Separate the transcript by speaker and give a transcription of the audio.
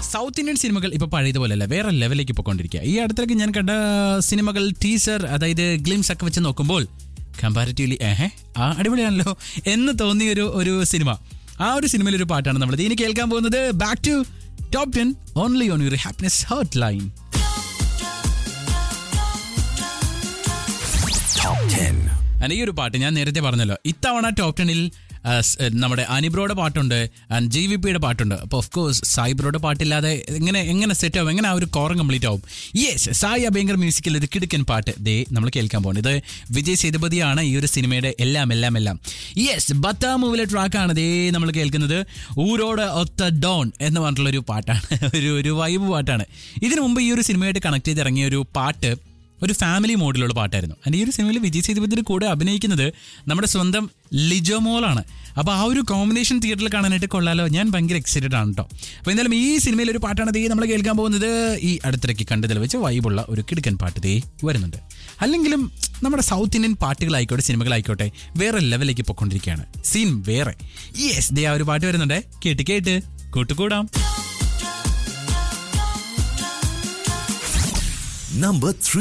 Speaker 1: South Indian സിനിമകൾ ഇപ്പൊ പഴയതുപോലെയല്ല വേറെ ലെവലിലേക്ക് പോയിക്കൊണ്ടിരിക്കുക ഈ അടുത്തിടയ്ക്ക് ഞാൻ കണ്ട സിനിമകൾ ടീസർ അതായത് ഗ്ലിംസ് ഒക്കെ വെച്ച് നോക്കുമ്പോൾ കമ്പാരിറ്റീവ്ലി ഏഹേ ആ അടിപൊളിയാണല്ലോ എന്ന് തോന്നിയ ഒരു ഒരു സിനിമ ആ ഒരു സിനിമയിൽ ഒരു പാട്ടാണ് നമ്മൾ ഇനി കേൾക്കാൻ പോകുന്നത് back to top ten only on your happiness heart line And ഈ ഒരു പാട്ട് ഞാൻ നേരത്തെ പറഞ്ഞല്ലോ ഇത്തവണ ടോപ്പ് ടെണിൽ നമ്മുടെ അനിബ്രോയുടെ പാട്ടുണ്ട് ആൻഡ് ജി വി പിയുടെ പാട്ടുണ്ട് അപ്പോൾ ഓഫ് കോഴ്സ് സായിബ്രോയുടെ പാട്ടില്ലാതെ എങ്ങനെ എങ്ങനെ സെറ്റ് ആവും എങ്ങനെ ആ ഒരു കോറം കംപ്ലീറ്റ് ആവും യെസ് സായി അഭയങ്കർ മ്യൂസിക്കിൽ ഒരു കിടുക്കൻ പാട്ട് ദേ നമ്മൾ കേൾക്കാൻ പോകുന്നത് ഇത് വിജയ് സേതുപതിയാണ് ഈ ഒരു സിനിമയുടെ എല്ലാം എല്ലാം എല്ലാം യെസ് ബത്ത മൂവിലെ ട്രാക്കാണ് ദേ നമ്മൾ കേൾക്കുന്നത് ഊരോട് ഒത്ത ഡോൺ എന്ന് പറഞ്ഞിട്ടുള്ള ഒരു പാട്ടാണ് ഒരു ഒരു വൈബ് പാട്ടാണ് ഇതിനു മുമ്പ് ഈ ഒരു സിനിമയായിട്ട് കണക്ട് ചെയ്ത് ഇറങ്ങിയ ഒരു പാട്ട് ഒരു ഫാമിലി മോഡിലുള്ള പാട്ടായിരുന്നു ആൻഡ് ഈ ഒരു സിനിമയിൽ വിജയ് സേതുപതിയുടെ കൂടെ അഭിനയിക്കുന്നത് നമ്മുടെ സ്വന്തം ലിജോ മോളാണ് അപ്പോൾ ആ ഒരു കോമ്പിനേഷൻ തിയേറ്ററിൽ കാണാനായിട്ട് കൊള്ളാലോ ഞാൻ ഭയങ്കര എക്സൈറ്റഡ് ആണ് കേട്ടോ അപ്പോൾ എന്തായാലും ഈ സിനിമയിൽ ഒരു പാട്ടാണ് ദേ നമ്മൾ കേൾക്കാൻ പോകുന്നത് ഈ അടുത്തിടയ്ക്ക് കണ്ടതിൽ വെച്ച് വൈബുള്ള ഒരു കിടുക്കൻ പാട്ട് ദേ വരുന്നുണ്ട് അല്ലെങ്കിലും നമ്മുടെ സൗത്ത് ഇന്ത്യൻ പാട്ടുകളായിക്കോട്ടെ സിനിമകളായിക്കോട്ടെ വേറെ ലെവലിലേക്ക് പൊയ്ക്കൊണ്ടിരിക്കുകയാണ് സീൻ വേറെ യെസ് ദേ ആ ഒരു പാട്ട് വരുന്നുണ്ട് കേട്ട് കേട്ട് കൂട്ടുകൂടാം
Speaker 2: Number 3.